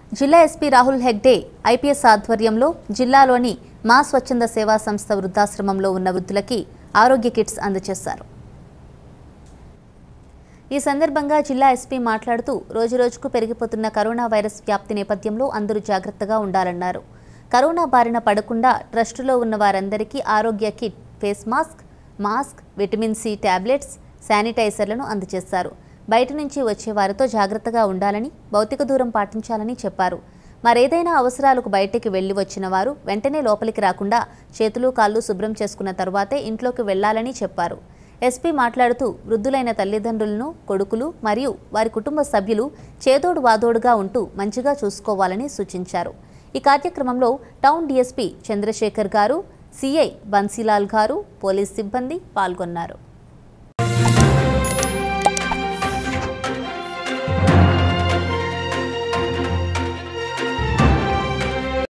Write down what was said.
జిల్లా SP Rahul Hegde IPS ఆధ్వర్యంలో జిల్లాలోని మా స్వచ్ఛంద సేవా సంస్థ వృద్ధాశ్రమంలో ఉన్న వృద్ధులకి ఆరోగ్య కిట్స్ అందజేశారు ఈ సందర్భంగా జిల్లా ఎస్పీ మాట్లాడుతూ రోజురోజుకు పెరిగిపోతున్న కరోనా వైరస్ వ్యాప్తి నేపథ్యంలో అందరూ జాగ్రత్తగా ఉండాలన్నారు కరోనా బారిన పడకుండా ట్రస్టులో ఉన్న వారందరికీ ఆరోగ్య kit face mask mask vitamin C tablets శానిటైజర్లను అందజేశారు బయట నుంచి వచ్చే వారితో జాగ్రత్తగా ఉండాలని భౌతిక దూరం పాటించాలని చెప్పారు మరేదైనా అవసరాలకు బయటికి వెళ్లి వచ్చిన వారు వెంటనే లోపలికి రాకుండా చేతులు కాళ్ళు శుభ్రం చేసుకున్న తరువాతే ఇంట్లోకి వెళ్లాలని చెప్పారు ఎస్పీ మాట్లాడుతూ వృద్ధులైన తల్లిదండ్రులను కొడుకులు మరియు వారి కుటుంబ సభ్యులు చేదోడు వాదోడుగా ఉంటూ మంచిగా చూసుకోవాలని సూచించారు ఈ కార్యక్రమంలో టౌన్ డీఎస్పీ చంద్రశేఖర్ గారు సిఐ బన్సీలాల్ గారు పోలీస్ సిబ్బంది పాల్గొన్నారు